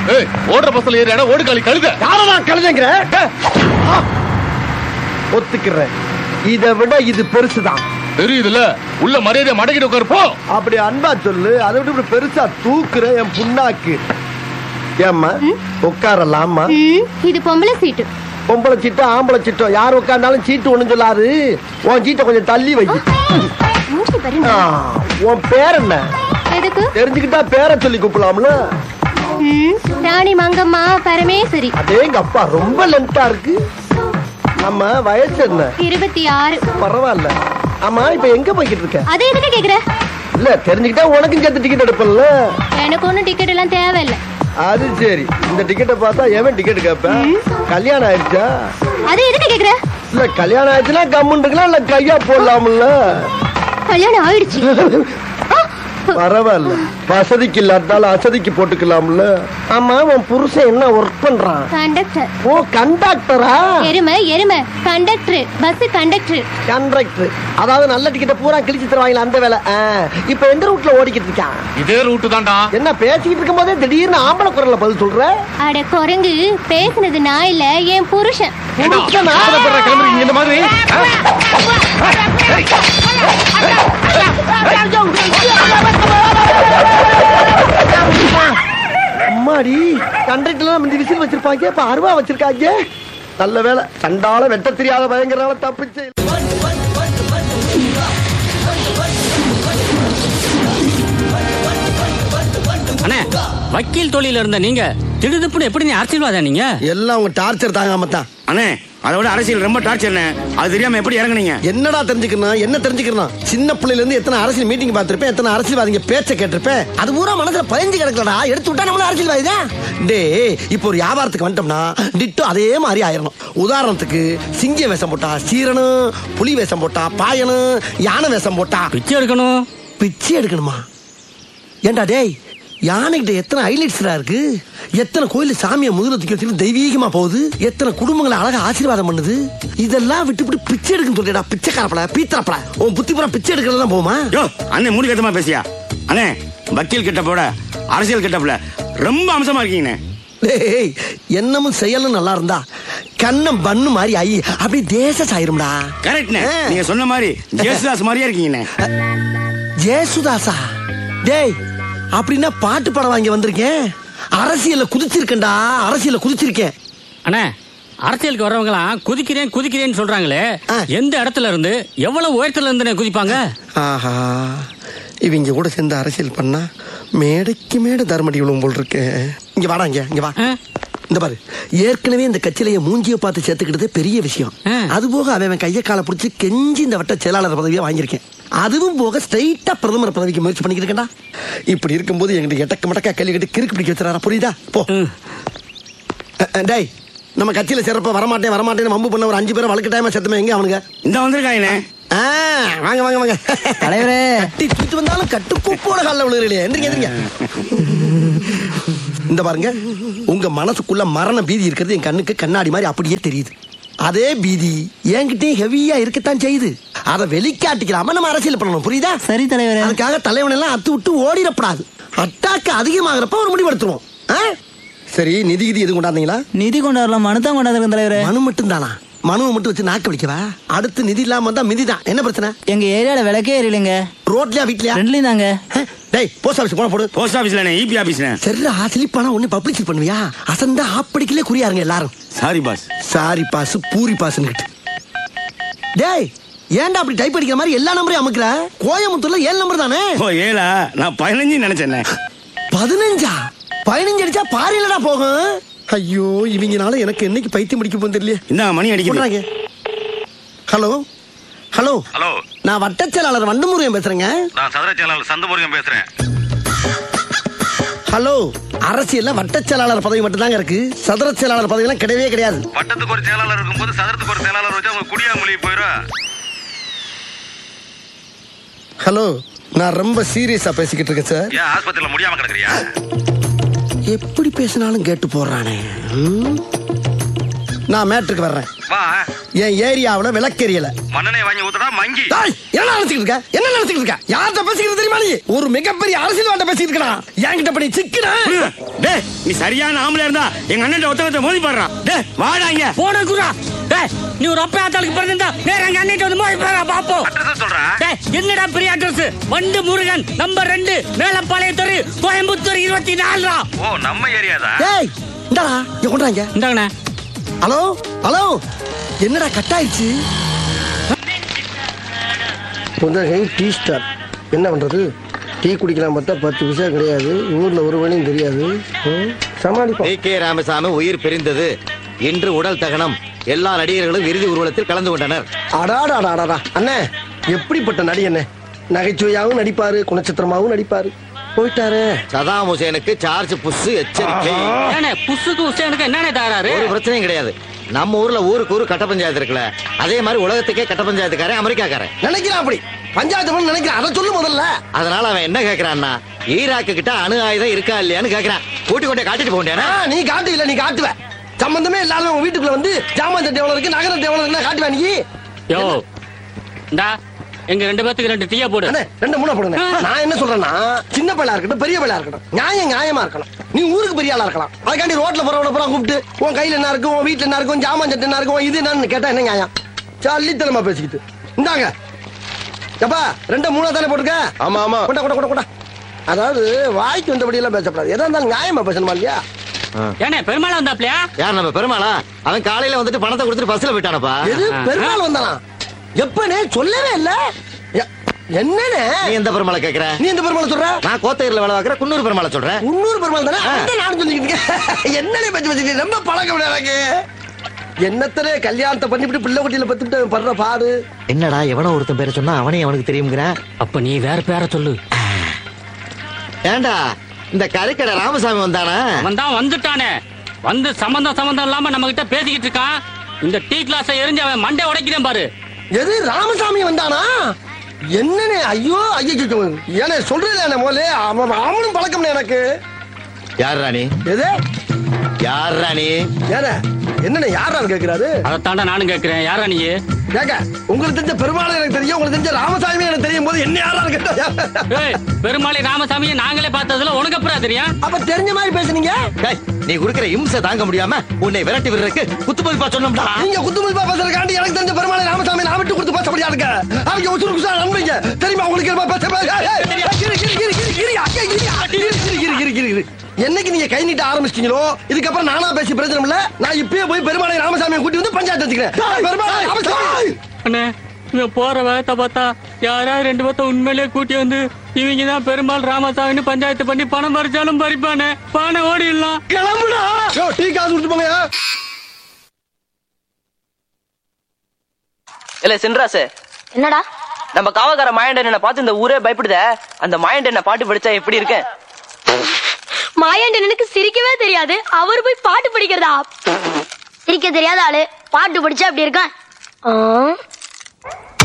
ஏய் ஓடுற பஸ்ல ஏறியாடா ஓடு காலி கழுத யார நான் கழுதைங்கிற ஆ. ஒத்துக்கிறேன் இதை விட இது பெருசுதான் தெரியுதுல உள்ள மரியாதை மடக்கிட்டு உட்காரு போ அப்படி அன்பா சொல்லு அதை விட்டு இப்படி பெருசா தூக்குற என் புண்ணாக்கு ஏம்மா உட்காரலாமா ம், இது பொம்பளை சீட்டு பொம்பளை சீட்டோ ஆம்பளை சீட்டோ யார் உட்கார்ந்தாலும் சீட்டு ஒண்ணு சொல்லாது உன் சீட்டை கொஞ்சம் தள்ளி வை மூச்சு பாருங்க ஆ, உன் பேர் என்ன எதுக்கு தெரிஞ்சுக்கிட்டா பேரை சொல்லி கூப்பிடலாம்ல ம், ராணி மங்கம்மா பரமேஸ்வரி அதேங்க அப்பா ரொம்ப லென்த்தா இருக்கு நம்ம வயசு என்ன இருபத்தி ஆறு பரவாயில்ல ஆமா இப்ப எங்க போய்கிட்டு இருக்க அது எதுக்கு கேக்குற இல்ல தெரிஞ்சுக்கிட்டா உனக்கும் சேர்த்து டிக்கெட் எடுப்பல எனக்கு ஒண்ணும் டிக்கெட் எல்லாம் தேவையில்ல அது சரி இந்த டிக்கெட்டை பார்த்தா எவன் டிக்கெட் கேட்பேன் கல்யாணம் ஆயிடுச்சா அது எதுக்கு கேக்குற இல்ல கல்யாணம் ஆயிடுச்சுன்னா கம்முன்னு இருக்கலாம் இல்ல கையா போடலாம்ல கல்யாணம் ஆயிடுச்சு பரவாயில்ல வசதிக்கு இல்லாட்டாலும் அசதிக்கு போட்டுக்கலாம்ல ஆமா உன் புருஷன் என்ன ஒர்க் பண்றான் கண்டக்டர் ஓ கண்டாக்டரா எருமை எருமை கண்டக்டர் பஸ் கண்டக்டர் கண்ட்ராக்டர் அதாவது நல்ல டிக்கெட்டை பூரா கிழிச்சு தருவாங்களா அந்த வேலை ஆ, இப்ப எந்த ரூட்ல ஓடிக்கிட்டு இருக்கான் இதே ரூட்டு தான்டா என்ன பேசிக்கிட்டு இருக்கும் போதே திடீர்னு ஆம்பளை குரல்ல பதில் சொல்ற அட குரங்கு பேசுனது நான் இல்ல என் புருஷன் ஏண்டா, புருஷனா? அவசரப்படுற கிளம்புறீங்க இந்த மாதிரி ஆ? அம்மாடி கண்டக்டர்ல முந்தி விசில் வச்சிருப்பாங்க இப்ப அருவா வச்சிருக்காங்க நல்ல வேலை சண்டால வெட்ட தெரியாத பயங்கரனால தப்பிச்சு அண்ணே வக்கீல் தொழில இருந்த நீங்க திடுதுப்புன்னு எப்படி நீ அரசியல்வாதா நீங்க எல்லாம் உங்க டார்ச்சர் தாங்காம தான் அண்ணே அதை விட அரசியல் ரொம்ப டார்ச்சர்ண்ணே அது தெரியாம எப்படி இறங்குனீங்க என்னடா தெரிஞ்சுக்கணும் என்ன தெரிஞ்சுக்கணும் சின்ன பிள்ளையில இருந்து எத்தனை அரசியல் மீட்டிங் பார்த்திருப்பேன் எத்தனை அரசியல்வாதிங்க பேச்ச கேட்டிருப்பேன் அது பூரா மனசுல பயந்து கிடக்கலடா எடுத்து விட்டா நம்மள அரசியல்வாதி தான் டேய் இப்போ ஒரு வியாபாரத்துக்கு வந்துட்டோம்னா டிட்டோ அதே மாதிரி ஆயிரணும் உதாரணத்துக்கு சிங்க வேஷம் போட்டா சீரனும் புலி வேஷம் போட்டா பாயனும் யானை வேஷம் போட்டா பிச்சை எடுக்கணும் பிச்சை எடுக்கணுமா ஏண்டா டேய் யானைகிட்ட எத்தனை ஹைலைட்ஸ்டா இருக்கு எத்தனை கோயில் சாமியை முதல்ல தூக்கி வச்சுட்டு தெய்வீகமா போகுது எத்தனை குடும்பங்களை அழகா ஆசீர்வாதம் பண்ணுது இதெல்லாம் விட்டு விட்டு பிச்சை எடுக்கணும் சொல்லிடா பிச்சைக்காரப்பட பீத்தரப்பட உன் புத்தி பூரா பிச்சை எடுக்கிறது தான் போமா யோ அண்ணே மூணு கட்டமா பேசியா அண்ணே வக்கீல் கிட்ட போட அரசியல் கிட்டப்புல ரொம்ப அம்சமா இருக்கீங்கண்ணே டேய் என்னமும் செயலும் நல்லா இருந்தா கண்ணம் பண்ணு மாதிரி ஆயி அப்படியே தேச சாயிரும்டா கரெக்ட்ண்ணே ஆ. நீங்க சொன்ன மாதிரி ஜேசுதாஸ் மாதிரியா இருக்கீங்கண்ணே ஜேசுதாசா டேய் அப்படின்னா பாட்டு படம் வாங்கி வந்திருக்கேன் அரசியல்ல குதிச்சிருக்கேன்டா அரசியல்ல குதிச்சிருக்கேன் அண்ணே அரசியலுக்கு வர்றவங்களாம் குதிக்கிறேன் குதிக்கிறேன்னு சொல்றாங்களே ஆ. எந்த இடத்துல இருந்து எவ்வளவு உயரத்துல இருந்து குதிப்பாங்க ஆஹா இவங்க கூட சேர்ந்து அரசியல் பண்ணா மேடைக்கு மேடை தர்மடி விழுவும் போல் இருக்கு இங்க வாடா இங்க இங்க வா ஆ? இந்த பாரு ஏற்கனவே இந்த கட்சியில என் மூஞ்சிய பார்த்து சேர்த்துக்கிட்டதே பெரிய விஷயம் ஆ. அது போக அவன் அவன் கையை காலை பிடிச்சி கெஞ்சி இந்த வட்ட செயலாளர் பதவியை வாங்கியிருக்கேன் அதுவும் போக ஸ்ட்ரைட்டா பிரதமர் பதவிக்கு முயற்சி பண்ணிக்கிட்டு இருக்கேன்டா இப்படி இருக்கும்போது எங்கிட்ட எட்டக்க மடக்கா கேள்வி கட்டி கிறுக்கு பிடிக்க வச்சுறாரா புரியுதா போ ம். அ, அ, டேய் நம்ம கட்சியில சிறப்பா வரமாட்டேன் வரமாட்டேன்னு மம்பு பண்ண ஒரு அஞ்சு பேரை வழக்கு டைமா செத்துமே எங்க அவனுங்க இந்த வந்திருக்காங்கண்ணே ஆ, வாங்க வாங்க வாங்க தலைவரே கட்டி தூக்கிட்டு வந்தாலும் கட்டு கூப்போட காலில் விழுகிறீங்களே எந்திரிங்க எந்திரிங்க இந்த பாருங்க உங்க மனசுக்குள்ள மரண பீதி இருக்கிறது என் கண்ணுக்கு கண்ணாடி மாதிரி அப்படியே தெரியுது அதே பீதி என்கிட்டயும் ஹெவியா இருக்கத்தான் செய்யுது அதை வெளிக்காட்டிக்கலாம நம்ம அரசியல் பண்ணணும் புரியுதா சரி தலைவரே அதுக்காக தலைவன் எல்லாம் அத்து விட்டு ஓடிடப்படாது அட்டாக்கு அதிகமாகிறப்ப ஒரு முடிவு எடுத்துருவோம் ஆ? சரி நிதி கிதி எதுவும் கொண்டாந்தீங்களா நிதி கொண்டாடலாம் மனு தான் கொண்டாந்துருக்கேன் தலைவரே மனு மட்டும் தானா மனுவை மட்டும் வச்சு நாக்க பிடிக்கவா அடுத்து நிதி இல்லாம வந்தா மிதி தான் என்ன பிரச்சனை எங்க ஏரியால விளக்கே எரியலைங்க ரோட்லயா வீட்லயா ரெண்டுலயும் தாங்க ஆ? டேய் போஸ்ட் ஆபீஸ் போன போடு போஸ்ட் ஆபீஸ்ல இபி ஆபீஸ்ண்ணே சரிடா சிலிப்பானா ஒண்ணு பப்ளிசிட் பண்ணுவியா அசந்தா ஆப்படிக்கலே குறியாருங்க எல்லாரும் சாரி பாஸ் சாரி பாஸ் பூரி பாஸ்னுக்கிட்டு டேய் ஏன்டா அப்படி டைப் அடிக்கிற மாதிரி எல்லா நம்பரையும் அமுக்குற கோயம்புத்தூர்ல ஏழு நம்பர் தானே ஓ ஏழா நான் பதினஞ்சு நினைச்சேண்ணே பதினஞ்சா பதினஞ்சு அடிச்சா பாரிலடா போகும் ஐயோ இவங்கனால எனக்கு என்னைக்கு பைத்தியம் பிடிக்க போகுது தெரியல இந்த மணி அடிக்குது சொல்றாங்க ஹலோ ஹலோ ஹலோ நான் வட்டச் செயலாளர் வண்டமுருகன் பேசுறேங்க நான் சதுர செயலாளர் சந்தமுருகன் பேசுறேன் ஹலோ அரசியல்ல வட்டச் செயலாளர் பதவி மட்டும் தாங்க இருக்கு சதுர செயலாளர் பதவி எல்லாம் கிடையவே கிடையாது வட்டத்துக்கு ஒரு செயலாளர் இருக்கும்போது சதுரத்துக்கு ஒரு செயலாளர் வச்சு அவங்க குடியா மொழி போயிடும் ஹலோ நான் ரொம்ப சீரியஸா பேசிக்கிட்டு இருக்கேன் சார் ஏன் ஆஸ்பத்திரியில முடியாம கிடக்குறியா எப்படி பேசினாலும் கேட்டு போடுறானே ம்? நான் மேட்ருக்கு வர்றேன் வா என் ஏரியாவுல விளக்கெரியல மண்ணெண்ணை வாங்கி ஊத்துடா மங்கி டேய், என்ன நினைச்சிட்டு இருக்க என்ன நினைச்சிட்டு இருக்க யார்கிட்ட பேசிக்கிறது தெரியுமா நீ ஒரு மிகப்பெரிய அரசியல்வாட்ட பேசிட்டு இருக்கா என்கிட்ட பண்ணி சிக்கன டே நீ சரியான ஆம்பளை இருந்தா எங்க அண்ணன் ஒருத்தவத்தை மோதி பாடுறான் டே வாடா இங்க போன குரா டேய் நீ ஒரு அப்பா ஆத்தாளுக்கு பிறந்திருந்தா நேரா அங்க அண்ணிட்டு வந்து மோதி பாரா பாப்போம் அட்ரஸ் சொல்றா டேய் என்னடா பெரிய அட்ரஸ் வண்டு முருகன் நம்பர் ரெண்டு மேலப்பாளைய தெரு கோயம்புத்தூர் இருபத்தி நாலுடா ஓ நம்ம ஏரியாதா டேய் இந்தாடா இங்க கொண்டாங்க இந்தாங்கண்ணே ஹலோ ஹலோ என்னடா கட் ஆயிடுச்சு புந்தகை டீ ஸ்டார் என்ன பண்றது டீ குடிக்கலாம் பார்த்தா பத்து பைசா கிடையாது ஊர்ல ஒரு மணியும் தெரியாது சமாளிப்போம் டி கே ராமசாமி உயிர் பிரிந்தது இன்று உடல் தகனம் எல்லா நடிகர்களும் இறுதி ஊர்வலத்தில் கலந்து கொண்டனர் அடாடாடாடாடா அண்ணே எப்படிப்பட்ட நடி அண்ணே நகைச்சுவையாவும் நடிப்பாரு குணச்சித்திரமாவும் நடிப்பாரு போயிட்டாரு சதாம் ஹுசேனுக்கு சார்ஜ் புஷ் எச்சரிக்கை ஏண்ணே புசுக்கு உசேனுக்கு என்னண்ணே தகராறு ஒரு பிரச்சனையும் கிடையாது நம்ம ஊர்ல ஊருக்கு ஊரு கட்ட பஞ்சாயத்து இருக்குல்ல அதே மாதிரி உலகத்துக்கே கட்ட பஞ்சாயத்துக்காரன் அமெரிக்காக்காரன் நினைக்கிறான் அப்படி பஞ்சாயத்து பண்ண நினைக்கிறான் அதை சொல்லு முதல்ல அதனால அவன் என்ன கேக்குறான்னா ஈராக்கு கிட்ட அணு ஆயுதம் இருக்கா இல்லையான்னு கேக்குறான் கூட்டி கொண்டே காட்டிட்டு போகண்டேனா ஆ, நீ காட்டு இல்ல நீ காட்டுவ சம்பந்தமே இல்லாம உங்க வீட்டுக்குள்ள வந்து ஜாமான் சட்டை எவ்வளவு இருக்கு நகரம் எவ்வளவு இருக்குன்னு காட்டுவ நீ யோ இந்தா எங்க ரெண்டு பேத்துக்கு ரெண்டு டீயா போடு அண்ணே, ரெண்டு மூணு போடுங்க நான் என்ன சொல்றேன்னா சின்ன பையலா இருக்கட்டும் பெரிய பையலா இருக்கட்டும் நியாயம் நியாயமா இருக்கணும் நீ ஊருக்கு பெரிய ஆளா இருக்கலாம் அதுக்காண்டி ரோட்ல போறவன பூரா கூப்பிட்டு உன் கையில என்ன இருக்கும் உன் வீட்டுல என்ன இருக்கும் ஜாமான் சட்டை என்ன இருக்கும் இது என்னன்னு கேட்டா என்ன நியாயம் சல்லித்தனமா பேசிக்கிட்டு இந்தாங்க எப்பா ரெண்டு மூணா தானே போட்டுக்க ஆமா ஆமா கொண்டா கொண்டா கொண்டா கொண்டா அதாவது வாய்க்கு வந்தபடி எல்லாம் பேசக்கூடாது எதா இருந்தாலும் நியாயமா பேசணுமா இல்லையா ஏண்ணே பெருமாள் வந்தாப்லையா யார் நம்ம பெருமாளா அவன் காலையில வந்துட்டு பணத்தை கொடுத்துட்டு பஸ்ல போயிட்டானப்பா எது பெருமாள் வந்தானா எப்பனே சொல்லவே இல்ல எ- என்னண்ணே நீ எந்த பெருமாளை கேக்குற நீ எந்த பெருமாள் சொல்ற நான் கோத்தகிரில வேலை பார்க்கற குன்னூர் பெருமாளை சொல்றேன் முன்னூறு பெருமாள் தானே அதான் நானும் சொல்லிக்கிட்டு இருக்கேன் என்னனே பத்தி வச்சுக்கிட்டு ரொம்ப பழக்கம் இல்லை எனக்கு என்னத்தனே கல்யாணத்தை பண்ணிவிட்டு பிள்ளை குட்டியில பத்துட்டு அவன் படுற பாடு என்னடா எவனோ ஒருத்தன் பேரை சொன்னா அவனே அவனுக்கு தெரியுங்கிறேன் அப்ப நீ வேற பேரை சொல்லு ஏண்டா இந்த கறிக்கடை ராமசாமி வந்தானா அவன் தான் வந்துட்டானே வந்து சம்பந்தம் சம்பந்தம் இல்லாம நம்ம கிட்ட பேசிக்கிட்டு இருக்கான் இந்த டீ கிளாஸை எரிஞ்சு அவன் மண்டை உடைக்கிறேன் பாரு எது ராமசாமி வந்தானா என்னனே ஐயோ ஐயோ ஏனே சொல்றேன் முதல்ல அவன் அவனும் பழக்கம்னே எனக்கு யார் ராணி எது யார் ராணி ஏனே என்னண்ணே யாரான்னு கேக்குறாரு அதைத்தாண்டா நானும் கேட்கிறேன் யாரா நீ கேக்க உங்களுக்கு தெரிஞ்ச பெருமாள் எனக்கு தெரியும் உங்களுக்கு தெரிஞ்ச ராமசாமி எனக்கு தெரியும் போது என்ன யாரான்னு கேட்டா ஏய் பெருமாளை ராமசாமியை நாங்களே பார்த்ததுல உனக்கு அப்புறம் தெரியும் அப்ப தெரிஞ்ச மாதிரி பேசுனீங்க டேய், நீ குடுக்கிற இம்சை தாங்க முடியாம உன்னை விரட்டி விடுறதுக்கு குத்து மதிப்பா சொன்னோம்டா நீங்க குத்துமதிப்பா பேசுறதுக்காண்டி எனக்கு தெரிஞ்ச பெருமாளை ராமசாமி நான் விட்டு கொடுத்து பேச முடியாதுங்க அவங்க உசுறு குசா நண்பீங்க தெரியுமா உங்களுக்கு என்ன பேச ஏய், ஏய், ஏய், கிரி, கிரி, கிரி, கிரி, கிரி, அக்கா, கிரி, கிரி, கிரி, கிரி, கிரி, கிரி, கிரி. என்னைக்கு நீங்க கை நீட்ட ஆரம்பிச்சிட்டீங்களோ இதுக்கப்புறம் நானா பேசி பிரச்சனை இல்ல நான் இப்பயே போய் பெருமாளை ராமசாமியை கூட்டி வந்து பஞ்சாயத்து வச்சுக்கிறேன் பெருமாளை ராமசாமி அண்ணே இவன் போற வேகத்தை பார்த்தா யாராவது ரெண்டு பேர்த்த உண்மையிலேயே கூட்டி வந்து இவங்க தான் பெருமாள் ராமசாமின்னு பஞ்சாயத்து பண்ணி பணம் பறிச்சாலும் பறிப்பானே பானை ஓடிடலாம் கிளம்புடா யோ, டீ காசு கொடுத்து போங்க இல்ல சின்ராசு என்னடா நம்ம காவக்கார மாயண்டன் பார்த்து இந்த ஊரே பயப்படுதே அந்த மாயண்டன் பாட்டு படிச்சா எப்படி இருக்கு மாயாண்டனுக்கு சிரிக்கவே தெரியாது அவர் போய் பாட்டு படிக்கிறதா சிரிக்க தெரியாத ஆளு பாட்டு படிச்சா அப்படி இருக்கான்